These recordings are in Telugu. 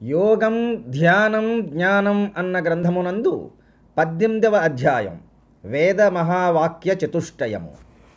యోగం ధ్యానం జ్ఞానం అన్న గ్రంథమునందు పద్దెనిమిదవ అధ్యాయం వేద మహావాక్య చతుష్టయము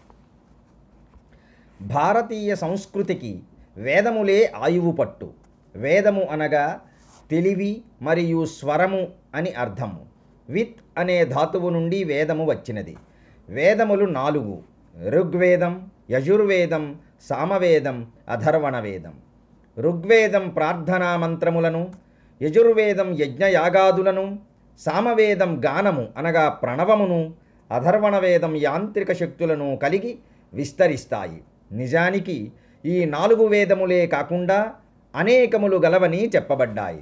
భారతీయ సంస్కృతికి వేదములే ఆయువు పట్టు వేదము అనగా తెలివి మరియు స్వరము అని అర్థము విత్ అనే ధాతువు నుండి వేదము వచ్చినది వేదములు నాలుగు ఋగ్వేదం యజుర్వేదం సామవేదం అధర్వణ వేదం ఋగ్వేదం ప్రార్థనా మంత్రములను యజుర్వేదం యజ్ఞయాగాదులను సామవేదం గానము అనగా ప్రణవమును అధర్వణ వేదం యాంత్రిక శక్తులను కలిగి విస్తరిస్తాయి నిజానికి ఈ నాలుగు వేదములే కాకుండా అనేకములు గలవని చెప్పబడ్డాయి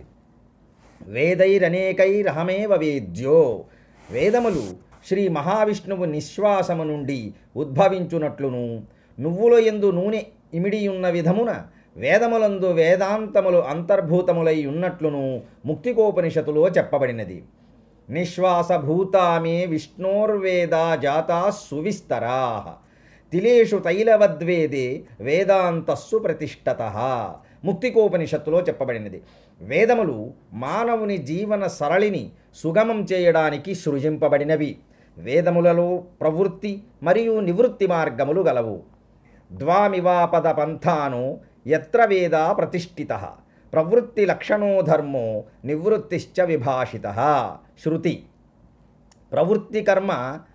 వేదైరనేకైరహమేవ వేద్యో వేదములు శ్రీ మహావిష్ణువు నిశ్వాసము నుండి ఉద్భవించునట్లును నువ్వుల ఎందు నూనె ఇమిడియున్న విధమున వేదములందు వేదాంతములు అంతర్భూతములై ఉన్నట్లును ముక్తికోపనిషత్తులో చెప్పబడినది నిశ్వాసభూతామే విష్ణోర్వేదా జాతా సువిస్తరా తిలేషు తైలవద్వేదే వేదాంతస్సు ప్రతిష్టత ముక్తికోపనిషత్తులో చెప్పబడినది వేదములు మానవుని జీవన సరళిని సుగమం చేయడానికి సృజింపబడినవి వేదములలో ప్రవృత్తి మరియు నివృత్తి మార్గములు గలవు ద్వామివాపద పంథాను ఎత్ర వేద ప్రతిష్ఠిత ప్రవృత్తి లక్షణో ధర్మో నివృత్తిశ్చ విభాషిత శృతి ప్రవృత్తి కర్మ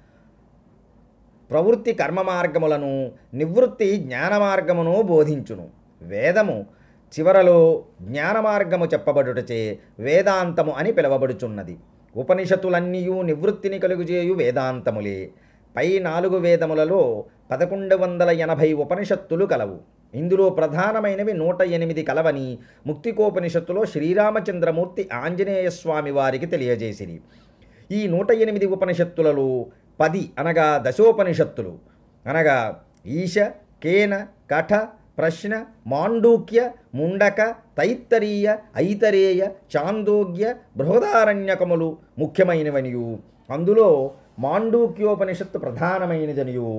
ప్రవృత్తి కర్మ మార్గములను నివృత్తి జ్ఞాన మార్గమును బోధించును వేదము చివరలో జ్ఞాన మార్గము చెప్పబడుటచే వేదాంతము అని పిలువబడుచున్నది ఉపనిషత్తులన్నీయు నివృత్తిని కలుగుజేయు వేదాంతములే పై నాలుగు వేదములలో పదకొండు వందల ఎనభై ఉపనిషత్తులు కలవు ఇందులో ప్రధానమైనవి నూట ఎనిమిది కలవని ముక్తికోపనిషత్తులో శ్రీరామచంద్రమూర్తి ఆంజనేయ స్వామి వారికి తెలియజేసిరి ఈ నూట ఎనిమిది ఉపనిషత్తులలో పది అనగా దశోపనిషత్తులు అనగా ఈశ కేన కఠ ప్రశ్న మాండూక్య ముండక తైత్తరీయ ఐతరేయ చాందోగ్య బృహదారణ్యకములు ముఖ్యమైనవనియు అందులో మాండూక్యోపనిషత్తు ప్రధానమైనదనియు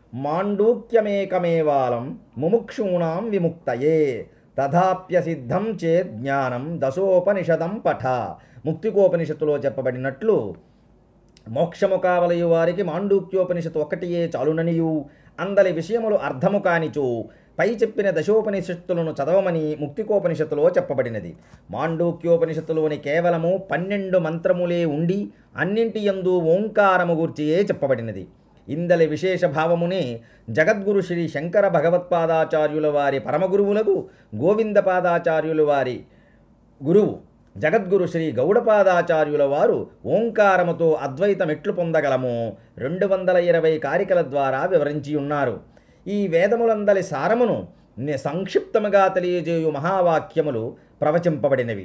మాండూక్యమేకమేవాలం ముముక్షూణాం విముక్తయే తథాప్యసిద్ధం చేత్ జ్ఞానం దశోపనిషదం పఠ ముక్తికోపనిషత్తులో చెప్పబడినట్లు మోక్షము కావలయు వారికి మాండూక్యోపనిషత్తు ఒకటియే చాలుననియు అందలి విషయములు అర్థము కానిచు పై చెప్పిన దశోపనిషత్తులను చదవమని ముక్తికోపనిషత్తులో చెప్పబడినది మాండూక్యోపనిషత్తులోని కేవలము పన్నెండు మంత్రములే ఉండి అన్నింటి యందు ఓంకారము గూర్చియే చెప్పబడినది ఇందలి విశేష భావమునే జగద్గురు శ్రీ శంకర భగవత్పాదాచార్యుల వారి పరమగురువులకు గోవిందపాదాచార్యుల వారి గురువు జగద్గురు శ్రీ గౌడపాదాచార్యుల వారు ఓంకారముతో అద్వైతం ఎట్లు పొందగలమో రెండు వందల ఇరవై కారికల ద్వారా వివరించి ఉన్నారు ఈ వేదములందలి సారమును ని- సంక్షిప్తముగా తెలియజేయు మహావాక్యములు ప్రవచింపబడినవి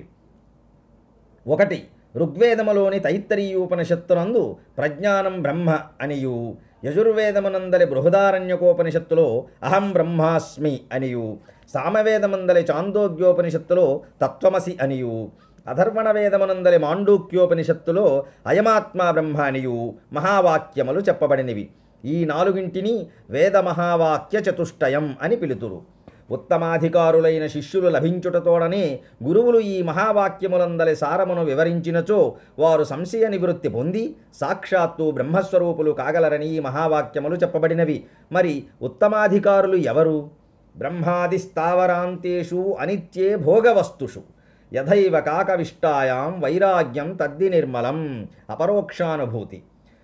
ఒకటి ఋగ్వేదములోని తైత్తరీయోపనిషత్తునందు ప్రజ్ఞానం బ్రహ్మ అనియు యజుర్వేదమునందలి బృహదారణ్యకోపనిషత్తులో అహం బ్రహ్మాస్మి అనియు సామవేదమందలి చాందోగ్యోపనిషత్తులో తత్వమసి అనియు అధర్వణ వేదమునందలి మాండూక్యోపనిషత్తులో అయమాత్మా బ్రహ్మ అనియు మహావాక్యములు చెప్పబడినవి ఈ నాలుగింటిని వేద మహావాక్య చతుష్టయం అని పిలుతురు ఉత్తమాధికారులైన శిష్యులు లభించుటతోడనే గురువులు ఈ మహావాక్యములందలి సారమును వివరించినచో వారు సంశయ నివృత్తి పొంది సాక్షాత్తు బ్రహ్మస్వరూపులు కాగలరని ఈ మహావాక్యములు చెప్పబడినవి మరి ఉత్తమాధికారులు ఎవరు బ్రహ్మాది స్థావరాంతేషు అనిత్యే భోగవస్తుషు యథైవ కాకవిష్టాయాం వైరాగ్యం తద్ది నిర్మలం అపరోక్షానుభూతి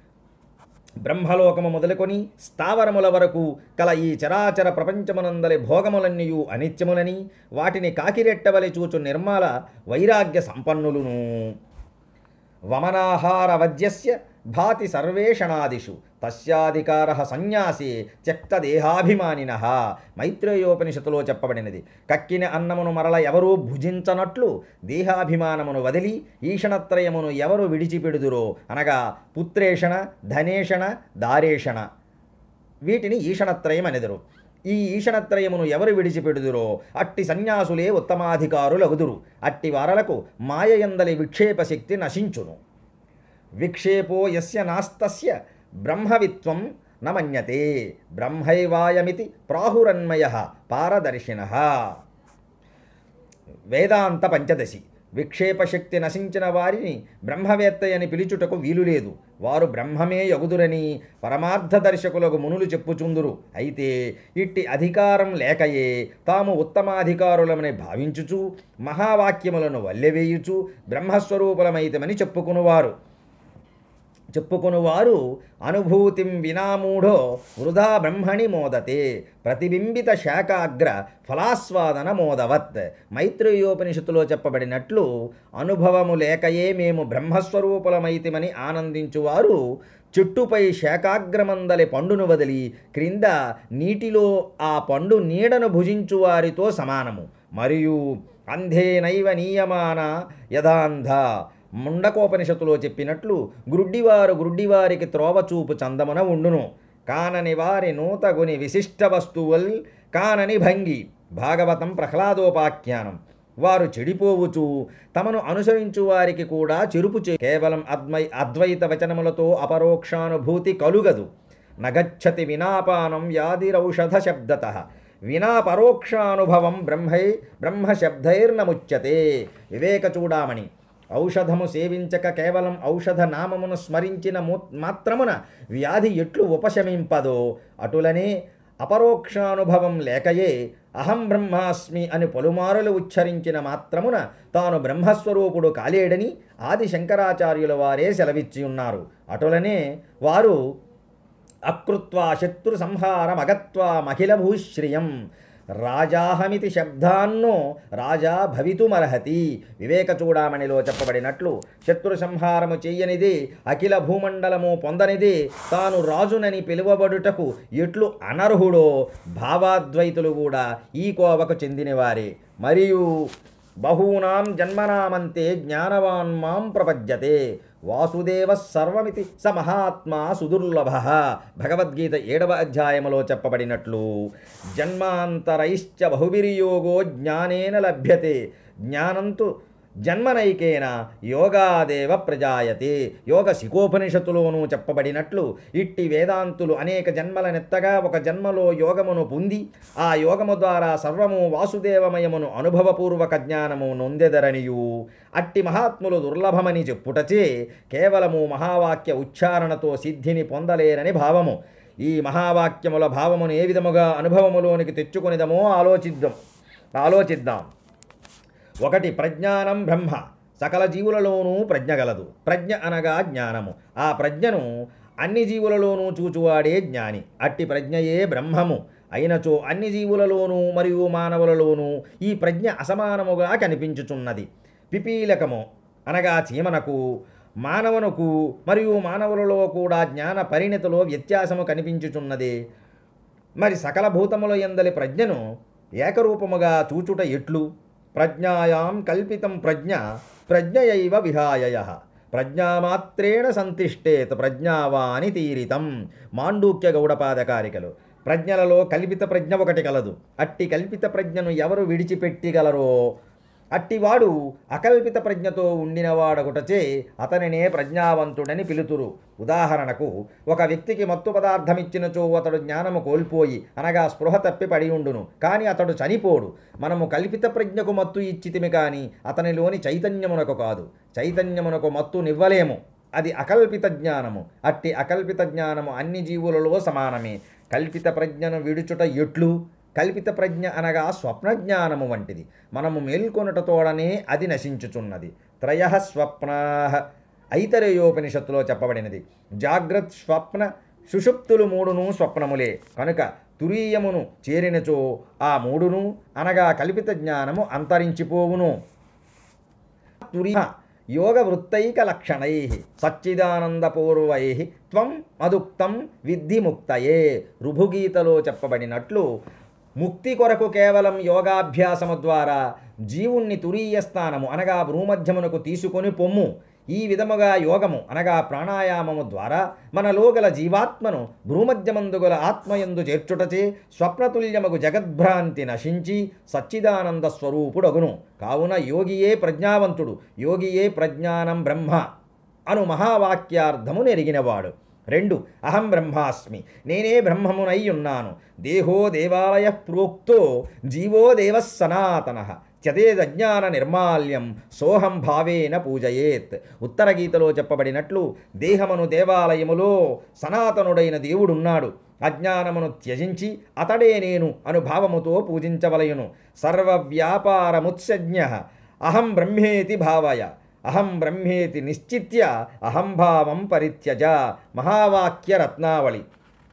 బ్రహ్మలోకము మొదలుకొని స్థావరముల వరకు కల ఈ చరాచర ప్రపంచమునందలి భోగములన్నీయు అనిత్యములని వాటిని కాకిరెట్టవలి చూచు నిర్మల వైరాగ్య సంపన్నులును వమనాహార వద్యస్య భాతి సర్వేషణాదిషు తస్యాధికార సన్యాసే త్యక్తదేహాభిమానిన మైత్రేయోపనిషత్తులో చెప్పబడినది కక్కిన అన్నమును మరల ఎవరూ భుజించనట్లు దేహాభిమానమును వదిలి ఈషణత్రయమును ఎవరు విడిచిపెడుదురో అనగా పుత్రేషణ ధనేషణ దారేషణ వీటిని ఈషణత్రయం అనెదరు ఈ ఈషణత్రయమును ఎవరు విడిచిపెడుదురో అట్టి సన్యాసులే ఉత్తమాధికారులగుదురు అట్టి వారలకు మాయయందలి విక్షేప శక్తి నశించును విక్షేపో యస్య నాస్తస్య బ్రహ్మవిత్వం నమన్యతే బ్రహ్మైవాయమితి ప్రాహురన్మయ పారదర్శిన వేదాంత పంచదశి విక్షేపశక్తి నశించిన వారిని బ్రహ్మవేత్త అని పిలుచుటకు వీలు లేదు వారు బ్రహ్మమే యగుదురని పరమార్థ దర్శకులకు మునులు చెప్పుచుందురు అయితే ఇట్టి అధికారం లేకయే తాము ఉత్తమాధికారులమని భావించుచు మహావాక్యములను వల్లెవేయుచు బ్రహ్మస్వరూపులమైతమని చెప్పుకునువారు చెప్పుకొనువారు అనుభూతిం వినామూఢో వృధా బ్రహ్మణి మోదతే ప్రతిబింబిత శాఖాగ్ర ఫలాస్వాదన మోదవత్ మైత్రేయోపనిషత్తులో చెప్పబడినట్లు అనుభవము లేకయే మేము బ్రహ్మస్వరూపులమైతిమని ఆనందించువారు చెట్టుపై శాఖాగ్రమందలి పండును వదిలి క్రింద నీటిలో ఆ పండు నీడను భుజించువారితో సమానము మరియు అంధేనైవ నీయమాన యథాంధ ముండకోపనిషత్తులో చెప్పినట్లు గ్రుడ్డివారు గ్రుడ్డివారికి త్రోవచూపు చందమున ఉండును కానని వారి నూతగుని విశిష్ట వస్తువుల్ కానని భంగి భాగవతం ప్రహ్లాదోపాఖ్యానం వారు చెడిపోవుచు తమను అనుసరించు వారికి కూడా చెరుపు చే కేవలం అద్వై అద్వైత వచనములతో అపరోక్షానుభూతి కలుగదు నగచ్చతి వినాపానం వ్యాధిరౌషధ శబ్దత వినా పరోక్షానుభవం బ్రహ్మై బ్రహ్మశబ్దైర్నముచ్యతే వివేక చూడామణి ఔషధము సేవించక కేవలం ఔషధ నామమును స్మరించిన మూ- మాత్రమున వ్యాధి ఎట్లు ఉపశమింపదో అటులనే అపరోక్షానుభవం లేకయే అహం బ్రహ్మాస్మి అని పలుమారులు ఉచ్చరించిన మాత్రమున తాను బ్రహ్మస్వరూపుడు కాలేడని ఆది శంకరాచార్యుల వారే సెలవిచ్చి ఉన్నారు అటులనే వారు అకృత్వా శత్రు సంహారమగత్వా మఖిల భూశ్రియం రాజాహమితి శబ్దాన్నో రాజా భవితుమర్హతి వివేక చూడామణిలో చెప్పబడినట్లు శత్రు సంహారము చెయ్యనిది అఖిల భూమండలము పొందనిది తాను రాజునని పిలువబడుటకు ఎట్లు అనర్హుడో భావాద్వైతులు కూడా ఈ కోవకు చెందినవారే మరియు బహూనాం జన్మనామంతే జ్ఞానవాన్ మాం ప్రపద్యతే వాసుదేవ సర్వమితి స మహాత్మా సుదుర్లభ భగవద్గీత ఏడవ అధ్యాయములో చెప్పబడినట్లు జన్మాంతరైశ్చ బహుభిర్యోగో జ్ఞానేన లభ్యతే జ్ఞానంతు జన్మనైకేన యోగాదేవ ప్రజాయతే యోగ శిఖోపనిషత్తులోనూ చెప్పబడినట్లు ఇట్టి వేదాంతులు అనేక జన్మలనెత్తగా ఒక జన్మలో యోగమును పొంది ఆ యోగము ద్వారా సర్వము వాసుదేవమయమును అనుభవపూర్వక జ్ఞానము నొందెదరనియు అట్టి మహాత్ములు దుర్లభమని చెప్పుటచే కేవలము మహావాక్య ఉచ్చారణతో సిద్ధిని పొందలేరని భావము ఈ మహావాక్యముల భావమును ఏ విధముగా అనుభవములోనికి తెచ్చుకొనిదమో ఆలోచిద్దాం ఆలోచిద్దాం ఒకటి ప్రజ్ఞానం బ్రహ్మ సకల జీవులలోనూ ప్రజ్ఞ గలదు ప్రజ్ఞ అనగా జ్ఞానము ఆ ప్రజ్ఞను అన్ని జీవులలోనూ చూచువాడే జ్ఞాని అట్టి ప్రజ్ఞయే బ్రహ్మము అయినచో అన్ని జీవులలోనూ మరియు మానవులలోనూ ఈ ప్రజ్ఞ అసమానముగా కనిపించుచున్నది పిపీలకము అనగా చీమనకు మానవునకు మరియు మానవులలో కూడా జ్ఞాన పరిణతిలో వ్యత్యాసము కనిపించుచున్నది మరి సకల భూతముల ఎందలి ప్రజ్ఞను ఏకరూపముగా చూచుట ఎట్లు ప్రజ్ఞాయాం కల్పితం ప్రజ్ఞ ప్రజ్ఞయైవ విహాయయ ప్రజ్ఞామాత్రేణ సంతిష్టేత్ ప్రజ్ఞావాని తీరితం మాండూక్య గౌడపాదకారికలు ప్రజ్ఞలలో కల్పిత ప్రజ్ఞ ఒకటి కలదు అట్టి కల్పిత ప్రజ్ఞను ఎవరు విడిచిపెట్టిగలరో అట్టివాడు అకల్పిత ప్రజ్ఞతో ఉండినవాడొకటచే అతనినే ప్రజ్ఞావంతుడని పిలుతురు ఉదాహరణకు ఒక వ్యక్తికి మత్తు పదార్థమిచ్చినచో అతడు జ్ఞానము కోల్పోయి అనగా స్పృహ తప్పి పడి ఉండును కానీ అతడు చనిపోడు మనము కల్పిత ప్రజ్ఞకు మత్తు ఇచ్చితిమి కానీ అతనిలోని చైతన్యమునకు కాదు చైతన్యమునకు మత్తునివ్వలేము అది అకల్పిత జ్ఞానము అట్టి అకల్పిత జ్ఞానము అన్ని జీవులలో సమానమే కల్పిత ప్రజ్ఞను విడుచుట ఎట్లు కల్పిత ప్రజ్ఞ అనగా స్వప్న జ్ఞానము వంటిది మనము మేల్కొనుటతోడనే అది నశించుచున్నది త్రయ స్వప్నా ఐతరేయోపనిషత్తులో చెప్పబడినది జాగ్రత్ స్వప్న సుషుప్తులు మూడును స్వప్నములే కనుక తురీయమును చేరినచో ఆ మూడును అనగా కల్పిత జ్ఞానము అంతరించిపోవును తురియ యోగ వృత్తైక లక్షణై సచ్చిదానందపూర్వై త్వం మదుక్తం విద్ధి ముక్తయే రుభుగీతలో చెప్పబడినట్లు ముక్తి కొరకు కేవలం యోగాభ్యాసము ద్వారా జీవుణ్ణి తురీయ స్థానము అనగా భూమధ్యమునకు తీసుకొని పొమ్ము ఈ విధముగా యోగము అనగా ప్రాణాయామము ద్వారా మనలో గల జీవాత్మను భూమధ్యమందుగల ఆత్మయందు చేర్చుటచే స్వప్నతుల్యముగు జగద్భ్రాంతి నశించి సచ్చిదానంద స్వరూపుడగును కావున యోగియే ప్రజ్ఞావంతుడు యోగియే ప్రజ్ఞానం బ్రహ్మ అను మహావాక్యార్థము నెరిగినవాడు రెండు అహం బ్రహ్మాస్మి నేనే బ్రహ్మమునై ఉన్నాను దేహో దేవాలయ ప్రోక్తో జీవో దేవ సనాతన త్యదేదజ్ఞాన నిర్మాల్యం సోహం భావేన పూజయేత్ ఉత్తర గీతలో చెప్పబడినట్లు దేహమును దేవాలయములో సనాతనుడైన దేవుడున్నాడు అజ్ఞానమును త్యజించి అతడే నేను అనుభావముతో పూజించవలయును సర్వవ్యాపారముత్సజ్ఞ అహం బ్రహ్మేతి భావయ అహం బ్రహ్మేతి నిశ్చిత్య అహంభావం పరిత్యజ మహావాక్య రత్నావళి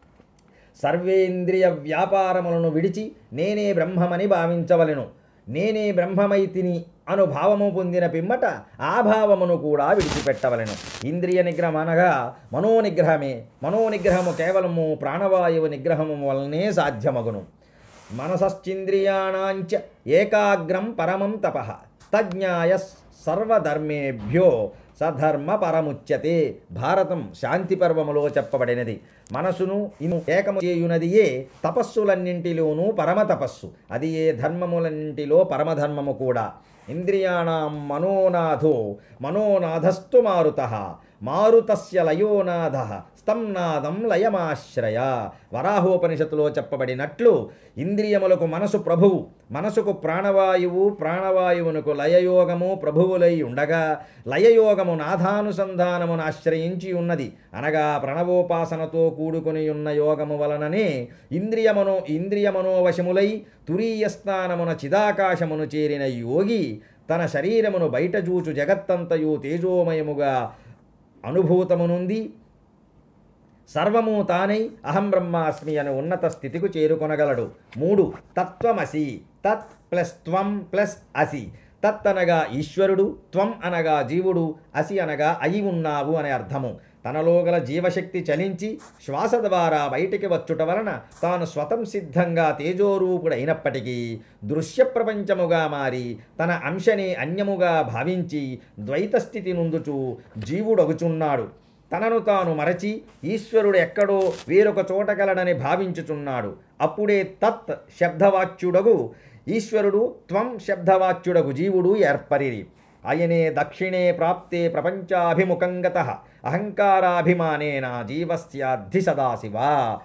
సర్వేంద్రియ వ్యాపారములను విడిచి నేనే బ్రహ్మమని భావించవలెను నేనే బ్రహ్మమైతిని అను భావము పొందిన పిమ్మట ఆ భావమును కూడా విడిచిపెట్టవలెను ఇంద్రియ నిగ్రహం అనగా మనోనిగ్రహమే మనోనిగ్రహము కేవలము ప్రాణవాయువు నిగ్రహము వలనే సాధ్యమగును మనసశ్చింద్రియాణాంచ ఏకాగ్రం పరమం తప తజ్ఞాయ సర్వధర్మేభ్యో సధర్మ పరముచ్యతే భారతం శాంతి పర్వములో చెప్పబడినది మనసును ఇను ఏకము చేయునదియే తపస్సులన్నింటిలోనూ పరమ తపస్సు అది ఏ ధర్మములన్నింటిలో పరమధర్మము కూడా ఇంద్రియాణం మనోనాథో మనోనాథస్తు మారుత మారుతస్య లయోనాథ స్తం నాదం లయమాశ్రయ వరాహోపనిషత్తులో చెప్పబడినట్లు ఇంద్రియములకు మనసు ప్రభువు మనసుకు ప్రాణవాయువు ప్రాణవాయువునకు లయయోగము ప్రభువులై ఉండగా లయయోగము నాథానుసంధానమును ఆశ్రయించి ఉన్నది అనగా ప్రణవోపాసనతో కూడుకొని ఉన్న యోగము వలననే ఇంద్రియమనో ఇంద్రియమనోవశములై తురీయ స్థానమున చిదాకాశమును చేరిన యోగి తన శరీరమును బయట చూచు జగత్తంతయు తేజోమయముగా అనుభూతమునుంది సర్వము తానై అహం బ్రహ్మాస్మి అనే ఉన్నత స్థితికి చేరుకొనగలడు మూడు తత్వమసి తత్ ప్లస్ త్వం ప్లస్ అసి తత్ అనగా ఈశ్వరుడు త్వం అనగా జీవుడు అసి అనగా అయి ఉన్నావు అనే అర్థము తనలో గల జీవశక్తి చలించి శ్వాస ద్వారా బయటికి వచ్చుట వలన తాను స్వతం సిద్ధంగా తేజోరూపుడైనప్పటికీ దృశ్య ప్రపంచముగా మారి తన అంశని అన్యముగా భావించి ద్వైత స్థితి నుందుచు జీవుడగుచున్నాడు తనను తాను మరచి ఈశ్వరుడు ఎక్కడో వేరొక చోట గలడని భావించుచున్నాడు అప్పుడే తత్ శబ్దవాచ్యుడగు ఈశ్వరుడు త్వం శబ్దవాచ్యుడగు జీవుడు ఏర్పరిరి అయనే దక్షిణే ప్రాప్తే ప్రపంచాభిముఖంగత అహంకారాభిమానేన జీవస్యాద్ధి సదాశివ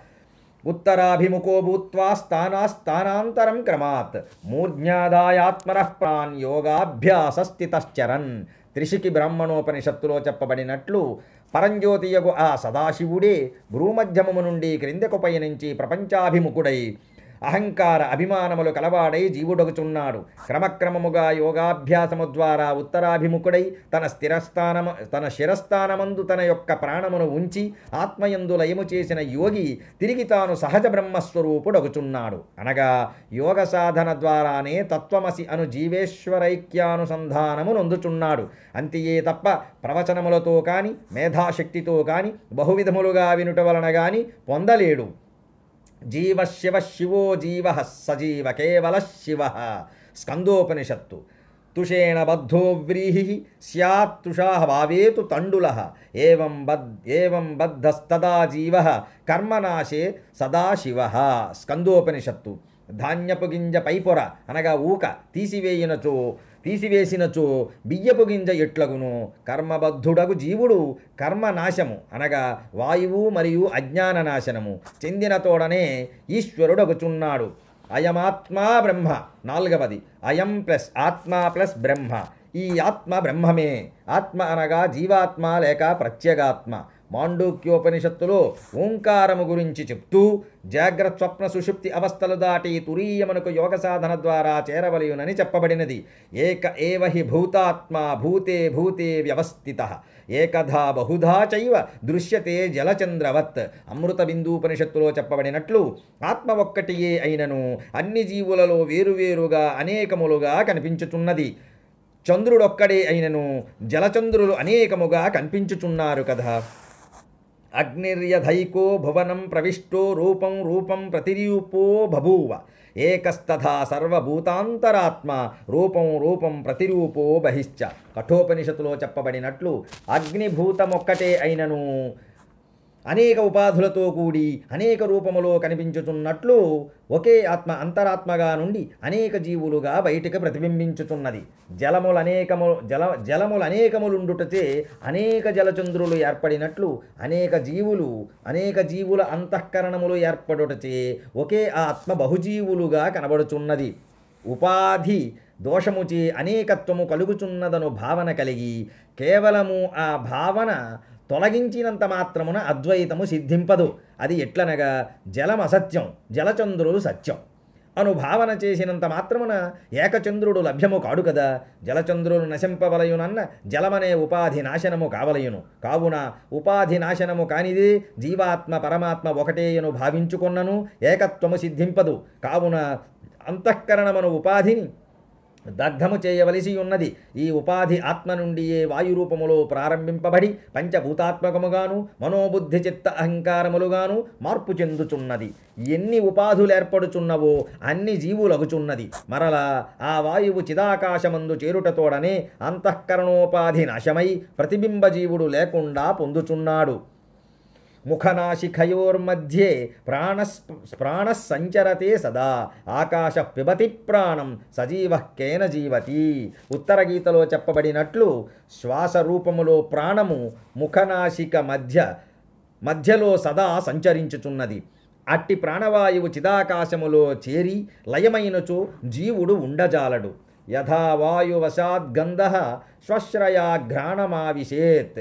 ఉత్తరాభిముఖో భూత్వా స్థానాస్థానాంతరం క్రమాత్ మూర్ధ్యాదాయాత్మనః ప్రాన్ యోగాభ్యాసస్థితశ్చరన్ త్రిశికి బ్రాహ్మణోపనిషత్తులో చెప్పబడినట్లు పరంజ్యోతియగు ఆ సదాశివుడే భ్రూమధ్యమము నుండి క్రిందకు పయనించి ప్రపంచాభిముఖుడై అహంకార అభిమానములు కలవాడై జీవుడొగుచున్నాడు క్రమక్రమముగా యోగాభ్యాసము ద్వారా ఉత్తరాభిముఖుడై తన స్థిరస్థానము తన శిరస్థానమందు తన యొక్క ప్రాణమును ఉంచి ఆత్మయందు లయము చేసిన యోగి తిరిగి తాను సహజ బ్రహ్మస్వరూపుడొగుచున్నాడు అనగా యోగ సాధన ద్వారానే తత్వమసి అను జీవేశ్వరైక్యానుసంధానము నొందుచున్నాడు అంతియే తప్ప ప్రవచనములతో కాని మేధాశక్తితో కాని బహువిధములుగా వినుట వలన గాని పొందలేడు జీవ శివ శివో జీవ సజీవ కేవల శివ స్కందోపనిషత్తు తుషేణ బద్ధో వ్రీహి స్యాత్ తుషా భావేతు తండుల ఏం బద్ ఏం బద్ధస్తదా జీవ కర్మనాశే సదాశివ స్కందోపనిషత్తు ధాన్యపు గింజ పైపొర అనగా ఊక తీసివేయినచో తీసివేసినచో బియ్యపు గింజ ఎట్లగును కర్మబద్ధుడగు జీవుడు కర్మనాశము అనగా వాయువు మరియు అజ్ఞాన నాశనము చెందిన తోడనే ఈశ్వరుడగుచున్నాడు అయమాత్మా బ్రహ్మ నాలుగవది అయం ప్లస్ ఆత్మ ప్లస్ బ్రహ్మ ఈ ఆత్మ బ్రహ్మమే ఆత్మ అనగా జీవాత్మ లేక ప్రత్యేగాత్మ మాండూక్యోపనిషత్తులో ఓంకారము గురించి చెప్తూ జాగ్రత్త స్వప్న సుషుప్తి అవస్థలు దాటి తురీయమునకు యోగ సాధన ద్వారా చేరవలయునని చెప్పబడినది ఏక ఏవ హి భూతాత్మ భూతే భూతే వ్యవస్థిత ఏకధా బహుధా చైవ దృశ్యతే జలచంద్రవత్ అమృత బిందూపనిషత్తులో చెప్పబడినట్లు ఆత్మ ఒక్కటియే అయినను అన్ని జీవులలో వేరువేరుగా అనేకములుగా కనిపించుచున్నది చంద్రుడొక్కడే అయినను జలచంద్రులు అనేకముగా కనిపించుచున్నారు కదా అగ్నిర్యధైకో భువనం ప్రవిష్టో రూపం రూపం ప్రతిరూపో బభూవ ఏకస్తథా సర్వభూతాంతరాత్మ రూపం రూపం ప్రతిరూపో బహిశ్చ కఠోపనిషత్తులో చెప్పబడినట్లు అగ్నిభూతమొక్కటే అయినను అనేక ఉపాధులతో కూడి అనేక రూపములో కనిపించుచున్నట్లు ఒకే ఆత్మ అంతరాత్మగా నుండి అనేక జీవులుగా బయటికి ప్రతిబింబించుచున్నది జలములు అనేకము జల జలములు అనేకములుండుటచే అనేక జలచంద్రులు ఏర్పడినట్లు అనేక జీవులు అనేక జీవుల అంతఃకరణములు ఏర్పడుటచే ఒకే ఆత్మ బహుజీవులుగా కనబడుచున్నది ఉపాధి దోషముచే అనేకత్వము కలుగుచున్నదను భావన కలిగి కేవలము ఆ భావన తొలగించినంత మాత్రమున అద్వైతము సిద్ధింపదు అది ఎట్లనగా జలం అసత్యం జలచంద్రులు సత్యం అను భావన చేసినంత మాత్రమున ఏకచంద్రుడు లభ్యము కాడు కదా జలచంద్రులు నశింపవలయునన్న జలమనే ఉపాధి నాశనము కావలయును కావున ఉపాధి నాశనము కానిదే జీవాత్మ పరమాత్మ ఒకటేయను భావించుకొన్నను ఏకత్వము సిద్ధింపదు కావున అంతఃకరణమను ఉపాధిని దగ్ధము చేయవలసి ఉన్నది ఈ ఉపాధి ఆత్మ నుండియే వాయురూపములో ప్రారంభింపబడి పంచభూతాత్మకముగాను మనోబుద్ధి చిత్త అహంకారములుగాను మార్పు చెందుచున్నది ఎన్ని ఉపాధులు ఏర్పడుచున్నవో అన్ని జీవులగుచున్నది మరలా ఆ వాయువు చిదాకాశమందు చేరుటతోడనే అంతఃకరణోపాధి నాశమై ప్రతిబింబ జీవుడు లేకుండా పొందుచున్నాడు ముఖనాశిఖయోర్మధ్యే ప్రాణస్ ప్రాణస్సంచరతే సదా ఆకాశ పిబతి ప్రాణం సజీవ కేన జీవతి ఉత్తర గీతలో చెప్పబడినట్లు శ్వాస రూపములో ప్రాణము ముఖనాశిక మధ్య మధ్యలో సదా సంచరించుచున్నది అట్టి ప్రాణవాయువు చిదాకాశములో చేరి లయమైనచో జీవుడు ఉండజాలడు యథా వాయువశాద్గంధ శ్వశ్రయాఘ్రాణమావిశేత్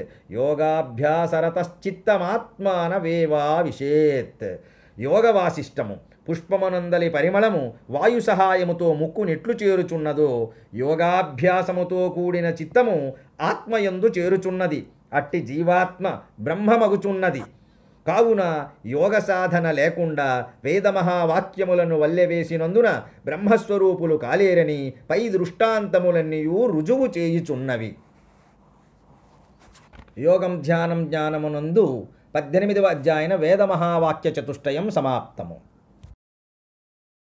యోగాభ్యాసరతశ్చిత్తమాత్మానవేవావిశేత్ యోగవాసిష్టము పుష్పమనందలి పరిమళము వాయు సహాయముతో ముక్కు నెట్లు చేరుచున్నదో యోగాభ్యాసముతో కూడిన చిత్తము ఆత్మయందు చేరుచున్నది అట్టి జీవాత్మ బ్రహ్మమగుచున్నది కావున యోగ సాధన లేకుండా వేదమహావాక్యములను వల్లెవేసినందున బ్రహ్మస్వరూపులు కాలేరని పై దృష్టాంతములన్నీయూ రుజువు చేయుచున్నవి యోగం ధ్యానం జ్ఞానమునందు పద్దెనిమిదవ అధ్యాయన వేదమహావాక్య చతుష్టయం సమాప్తము